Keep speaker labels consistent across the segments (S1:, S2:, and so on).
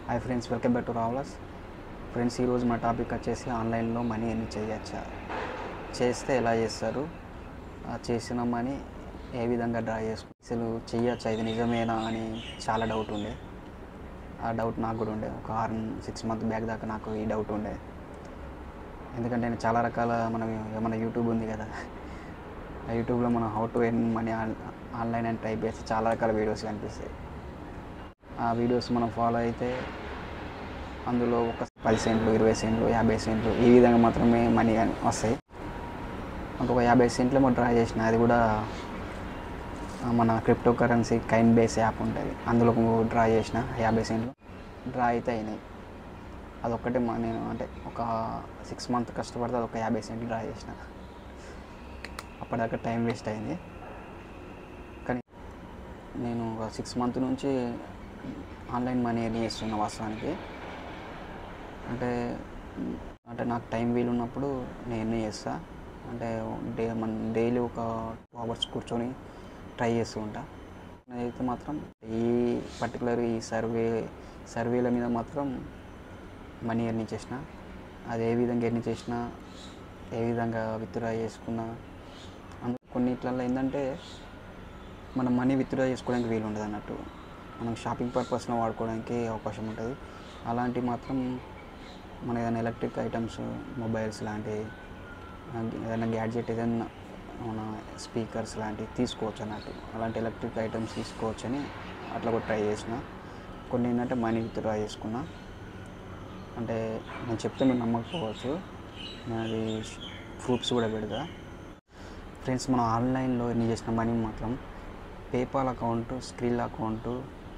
S1: hi friends welcome back to రావులస్ friends ఈరోజు మా టాపిక్ వచ్చేసి ఆన్లైన్లో మనీ ఎన్ని చేయొచ్చా చేస్తే ఎలా చేస్తారు ఆ చేసిన మనీ ఏ విధంగా డ్రా చేసుకో అసలు చెయ్యొచ్చా ఇది నిజమేనా అని చాలా డౌట్ ఉండే ఆ డౌట్ నాకు కూడా ఉండే ఒక ఆరు సిక్స్ మంత్ బ్యాక్ దాకా నాకు ఈ డౌట్ ఉండే ఎందుకంటే నేను చాలా రకాల మనం మన యూట్యూబ్ ఉంది కదా ఆ యూట్యూబ్లో మనం how to earn money online అని టైప్ చేస్తే చాలా రకాల వీడియోస్ కనిపిస్తాయి ఆ వీడియోస్ మనం ఫాలో అయితే అందులో ఒక పది సెంట్లు ఇరవై సెంట్లు యాభై సెంట్లు ఈ విధంగా మాత్రమే మనీ వస్తాయి నాకు ఒక యాభై సెంట్లు ఏమో డ్రా చేసిన అది కూడా ఆ, మన crypto currency coin base app ఉంటుంది అందులో డ్రా చేసిన యాభై సెంట్లు డ్రా అయితే అయినాయి అదొక్కటే మా నేను అంటే ఒక సిక్స్ మంత్ కష్టపడితే అదొక యాభై సెంట్లు డ్రా చేసిన అప్పటిదాకా టైం వేస్ట్ అయింది కానీ నేను ఒక సిక్స్ మంత్ నుంచి ఆన్లైన్ మనీ ఎర్న్ చేస్తున్నా వాస్తవానికి అంటే అంటే నాకు టైం వీలు ఉన్నప్పుడు నేను ఎర్న్ చేస్తా అంటే డే మన డైలీ ఒక టూ అవర్స్ కూర్చొని ట్రై చేస్తూ ఉంటా నేనైతే మాత్రం ఈ పర్టికులర్ ఈ సర్వే సర్వేల మీద మాత్రం మనీ ఎర్న్ చేసిన అది ఏ విధంగా ఎర్న్ చేసినా ఏ విధంగా విత్డ్రా చేసుకున్నా అందు కొన్నిట్లలో ఏంటంటే మనం మనీ విత్డ్రా చేసుకోవడానికి వీలు ఉండదు అన్నట్టు మనం షాపింగ్ పర్పస్లో వాడుకోవడానికి అవకాశం ఉంటుంది అలాంటి మాత్రం మన ఏదైనా ఎలక్ట్రిక్ ఐటమ్స్ మొబైల్స్ లాంటివి ఆ, ఏదైనా గ్యాడ్జెట్ ఏదైనా మన స్పీకర్స్ లాంటివి తీసుకోవచ్చు అన్నట్టు అలాంటి ఎలక్ట్రిక్ ఐటమ్స్ తీసుకోవచ్చు అని అట్లా కూడా ట్రై చేసిన కొన్ని ఏంటంటే మనీ విత్డ్రా చేసుకున్నా అంటే నేను చెప్తే మీరు నమ్మకపోవచ్చు నేను అది ప్రూఫ్స్ కూడా పెడతా ఫ్రెండ్స్ మనం ఆన్లైన్లో ఎన్ని చేసిన మనీ మాత్రం పేపాల్ అకౌంట్ స్క్రిల్ అకౌంట్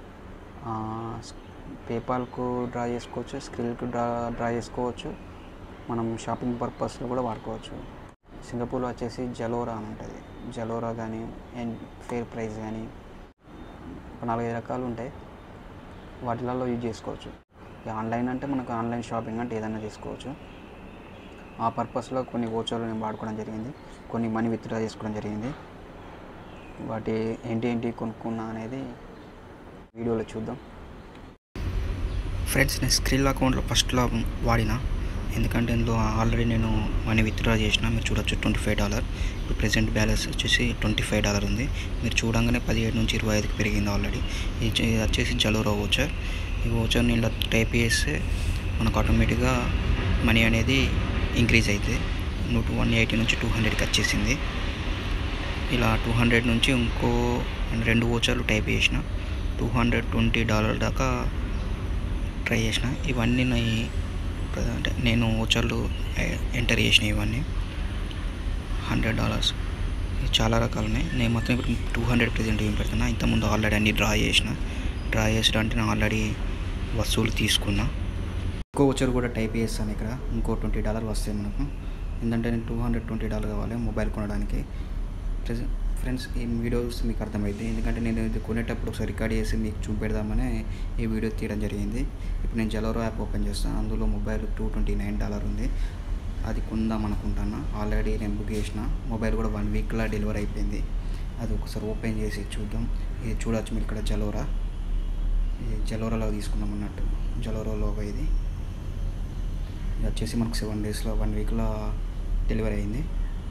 S1: పేపాల్కు డ్రా చేసుకోవచ్చు స్క్రిల్కు డ్రా డ్రా చేసుకోవచ్చు మనం షాపింగ్ పర్పస్లో కూడా వాడుకోవచ్చు సింగపూర్లో వచ్చేసి జలోరా అని ఉంటుంది జలోరా కానీ అండ్ ఫేర్ ప్రైస్ కానీ ఒక నాలుగైదు రకాలు ఉంటాయి వాటిలలో యూజ్ చేసుకోవచ్చు ఇక ఆన్లైన్ అంటే మనకు ఆన్లైన్ షాపింగ్ అంటే ఏదైనా తీసుకోవచ్చు ఆ పర్పస్లో కొన్ని ఓచర్లు నేను వాడుకోవడం జరిగింది కొన్ని మనీ విత్డ్రా చేసుకోవడం జరిగింది వాటి ఏంటి ఏంటి కొనుక్కున్నా అనేది వీడియోలో చూద్దాం ఫ్రెండ్స్ నేను స్క్రిల్ అకౌంట్లో ఫస్ట్లో వాడిన ఎందుకంటే ఇందులో ఆల్రెడీ నేను మనీ విత్డ్రా చేసిన మీరు చూడొచ్చు ట్వంటీ ఫైవ్ డాలర్ ఇప్పుడు ప్రెసెంట్ బ్యాలెన్స్ వచ్చేసి ట్వంటీ ఫైవ్ డాలర్ ఉంది మీరు చూడంగానే పదిహేడు నుంచి ఇరవై ఐదుకి పెరిగింది ఆల్రెడీ ఇది చే- ఇది వచ్చేసి జలోరా ఓచర్ ఈ ఓచర్ని ఇలా టైప్ చేస్తే మనకు ఆటోమేటిక్గా మనీ అనేది ఇంక్రీజ్ అవుతుంది నూట వన్ ఎయిటీ నుంచి టూ హండ్రెడ్కి వచ్చేసింది ఇలా టూ హండ్రెడ్ నుంచి ఇంకో రెండు ఓచర్లు టైప్ చేసిన టూ హండ్రెడ్ ట్వంటీ డాలర్ దాకా ట్రై చేసిన ఇవన్నీ నా అంటే నేను ఓచర్లు ఎంటర్ చేసిన ఇవన్నీ హండ్రెడ్ డాలర్స్ ఇవి చాలా రకాలు ఉన్నాయి నేను మొత్తం ఇప్పుడు టూ హండ్రెడ్ ప్రజెంట్ ఏం పెడుతున్నా ఇంతకుముందు ఆల్రెడీ అన్ని డ్రా చేసిన డ్రా చేసడం అంటే నేను ఆల్రెడీ వస్తువులు తీసుకున్నా ఇంకో ఓచర్ కూడా టైప్ చేస్తాను ఇక్కడ ఇంకో ట్వంటీ డాలర్ వస్తాయి మనకు ఎందుకంటే నేను టూ హండ్రెడ్ ట్వంటీ డాలర్ కావాలి మొబైల్ కొనడానికి ప్రెసెంట్ ఫ్రెండ్స్ ఈ వీడియోస్ మీకు అర్థమైంది ఎందుకంటే నేను ఇది కొనేటప్పుడు ఒకసారి రికార్డ్ చేసి మీకు చూపెడదామనే ఈ వీడియో తీయడం జరిగింది ఇప్పుడు నేను జలోరో యాప్ ఓపెన్ చేస్తాను అందులో mobile two twenty nine dollar ఉంది అది కొందాం అనుకుంటాను ఆల్రెడీ నేను బుక్ చేసిన మొబైల్ కూడా వన్ వీక్లో డెలివరీ అయిపోయింది అది ఒకసారి ఓపెన్ చేసి చూద్దాం ఇది చూడొచ్చు మీరు ఇక్కడ జలోరా ఇది జలోరాలో తీసుకున్నాం అన్నట్టు జలోరా లోగో ఇది ఇది వచ్చేసి మనకు సెవెన్ డేస్లో వన్ వీక్లో డెలివరీ అయింది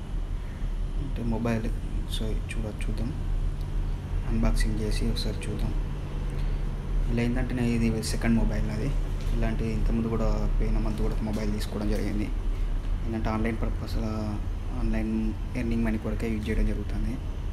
S1: అంటే మొబైల్ సో చూడొచ్చు చూద్దాం అన్బాక్సింగ్ చేసి ఒకసారి చూద్దాం ఇలా ఏంటంటే నేను ఇది సెకండ్ మొబైల్ అది ఇలాంటి ఇంతకుముందు కూడా పోయిన మంత్ కూడా మొబైల్ తీసుకోవడం జరిగింది ఏంటంటే online purpose online earning money కొరకే యూజ్ చేయడం జరుగుతుంది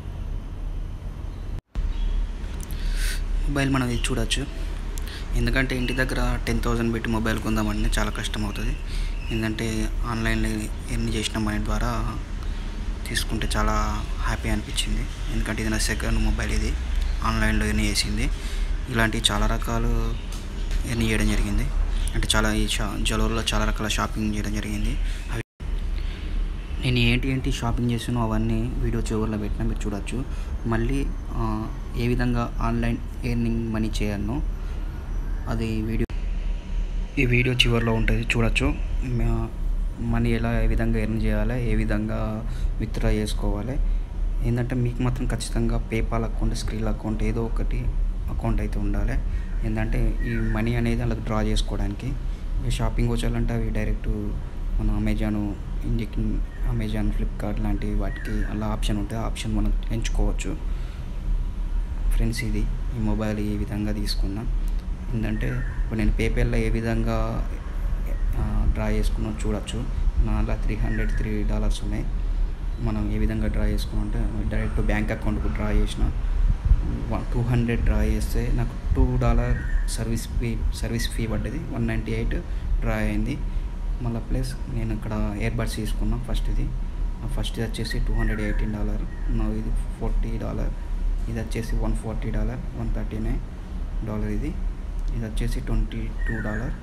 S1: మొబైల్ మనం ఇది చూడొచ్చు ఎందుకంటే ఇంటి దగ్గర టెన్ థౌజండ్ పెట్టి మొబైల్ కొందామంటే చాలా కష్టం అవుతుంది ఎందుకంటే ఆన్లైన్లో ఎర్న్ చేసిన మనీ ద్వారా తీసుకుంటే చాలా హ్యాపీ అనిపించింది ఎందుకంటే ఇది నా సెకండ్ మొబైల్ ఇది ఆన్లైన్లో ఎర్న్ చేసింది ఇలాంటి చాలా రకాలు ఎర్న్ చేయడం జరిగింది అంటే చాలా ఈ షా జలోర్లో చాలా రకాల షాపింగ్ చేయడం జరిగింది అవి నేను ఏంటి ఏంటి షాపింగ్ చేసానో అవన్నీ వీడియో చివరిలో పెట్టినా మీరు చూడొచ్చు మళ్ళీ ఆ, ఏ విధంగా ఆన్లైన్ ఎర్నింగ్ మనీ చేయాలనో అది వీడియో ఈ వీడియో చివరిలో ఉంటుంది చూడొచ్చు మ- మనీ ఎలా ఏ విధంగా ఎర్న్ చేయాలి ఏ విధంగా విత్డ్రా చేసుకోవాలి ఏంటంటే మీకు మాత్రం ఖచ్చితంగా పేపాల్ అకౌంట్ స్క్రీల్ అకౌంట్ ఏదో ఒకటి అకౌంట్ అయితే ఉండాలి ఏంటంటే ఈ మనీ అనేది అలా డ్రా చేసుకోవడానికి ఈ షాపింగ్ వచ్చాలంటే అవి డైరెక్ట్ మన అమెజాన్ ఇండికి అమెజాన్ ఫ్లిప్కార్ట్ లాంటి వాటికి అలా ఆప్షన్ ఉంటుంది ఆ ఆప్షన్ మనం ఎంచుకోవచ్చు ఫ్రెండ్స్ ఇది ఈ మొబైల్ ఈ విధంగా తీసుకున్నా ఏంటంటే ఇప్పుడు నేను పేపర్లో ఏ విధంగా డ్రా చేసుకున్నా చూడొచ్చు నాలా త్రీ హండ్రెడ్ త్రీ డాలర్స్ ఉన్నాయి మనం ఏ విధంగా డ్రా చేసుకున్నాం అంటే డైరెక్ట్ బ్యాంక్ అకౌంట్కు డ్రా చేసిన టూ హండ్రెడ్ డ్రా చేస్తే నాకు two dollar service fee service fee పడ్డది వన్ నైంటీ ఎయిట్ డ్రా అయింది మళ్ళీ ప్లస్ నేను ఇక్కడ ఇయర్ బడ్స్ తీసుకున్నా ఫస్ట్ ఇది ఫస్ట్ ఇది వచ్చేసి టూ హండ్రెడ్ ఎయిటీన్ డాలర్ నా ఇది ఫార్టీ డాలర్ ఇది వచ్చేసి one forty dollar one thirty nine dollar ఇది ఇది వచ్చేసి ట్వంటీ టూ డాలర్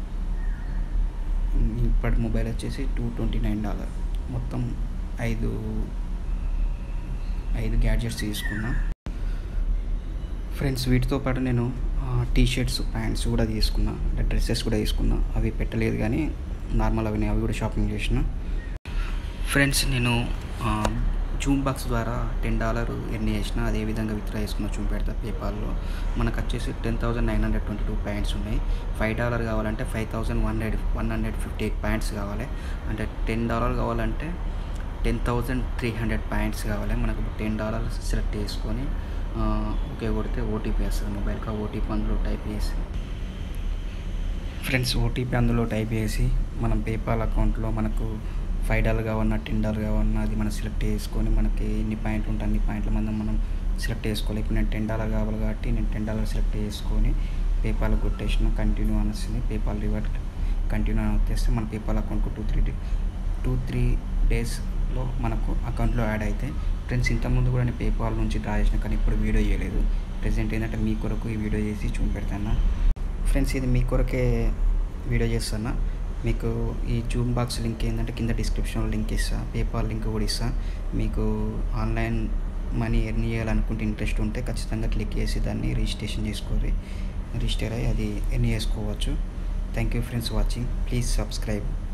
S1: ఇప్పటి మొబైల్ వచ్చేసి టూ ట్వంటీ నైన్ డాలర్ మొత్తం ఐదు ఐదు గ్యాడ్జెట్స్ తీసుకున్నా ఫ్రెండ్స్ వీటితో పాటు నేను టీ షర్ట్స్ ప్యాంట్స్ కూడా తీసుకున్నా అంటే డ్రెస్సెస్ కూడా తీసుకున్నా అవి పెట్టలేదు కానీ నార్మల్ అవి అవి కూడా షాపింగ్ చేసిన ఫ్రెండ్స్ నేను జూమ్ బాక్స్ ద్వారా టెన్ డాలర్ ఎర్న్ చేసిన అదే విధంగా విత్డ్రా చేసుకున్న చూపెడతా పేపాల్లో మనకు వచ్చేసి ten thousand nine hundred twenty two points ఉన్నాయి ఫైవ్ డాలర్ కావాలంటే five thousand one hundred one hundred fifty eight points కావాలి అంటే టెన్ డాలర్ కావాలంటే ten thousand three hundred points కావాలి మనకు టెన్ డాలర్స్ సెలెక్ట్ చేసుకొని ఓకే కొడితే ఓటీపీ వస్తుంది మొబైల్కి ఓటీపీ అందులో టైప్ చేసి ఫ్రెండ్స్ ఓటీపీ అందులో టైప్ చేసి మనం పేపాల్ అకౌంట్లో మనకు ఫైవ్ డాలర్ కావన్నా టెన్ డాలర్ కావన్నా అది మనం సెలెక్ట్ చేసుకొని మనకి ఎన్ని పాయింట్లు ఉంటే అన్ని పాయింట్ల మంది మనం సెలెక్ట్ చేసుకోవాలి ఇప్పుడు నేను టెన్ డాలర్ కావాలి కాబట్టి నేను టెన్ డాలర్ సెలెక్ట్ చేసుకొని పేపాల్ కొట్టేసిన కంటిన్యూ అని వస్తుంది పేపాల్ రివర్ట్ కంటిన్యూ అని వచ్చేస్తే మన పేపాల్ అకౌంట్కు టూ త్రీ టూ త్రీ డేస్లో మనకు అకౌంట్లో యాడ్ అయితే ఫ్రెండ్స్ ఇంతకుముందు కూడా నేను పేపాల్ నుంచి డ్రా చేసిన కానీ ఇప్పుడు వీడియో చేయలేదు ప్రజెంట్ ఏంటంటే మీ కొరకు ఈ వీడియో చేసి చూపెడతాను ఫ్రెండ్స్ ఇది మీ కొరకే వీడియో చేస్తున్నా మీకు ఈ జూమ్ బాక్స్ లింక్ ఏంటంటే కింద డిస్క్రిప్షన్లో లింక్ ఇస్తా పేపాల్ లింక్ కూడా ఇస్తా మీకు ఆన్లైన్ మనీ ఎర్న్ చేయాలనుకుంటే ఇంట్రెస్ట్ ఉంటే ఖచ్చితంగా క్లిక్ చేసి దాన్ని రిజిస్ట్రేషన్ చేసుకోవాలి రిజిస్టర్ అయ్యి అది ఎర్న్ చేసుకోవచ్చు thank you friends watching please subscribe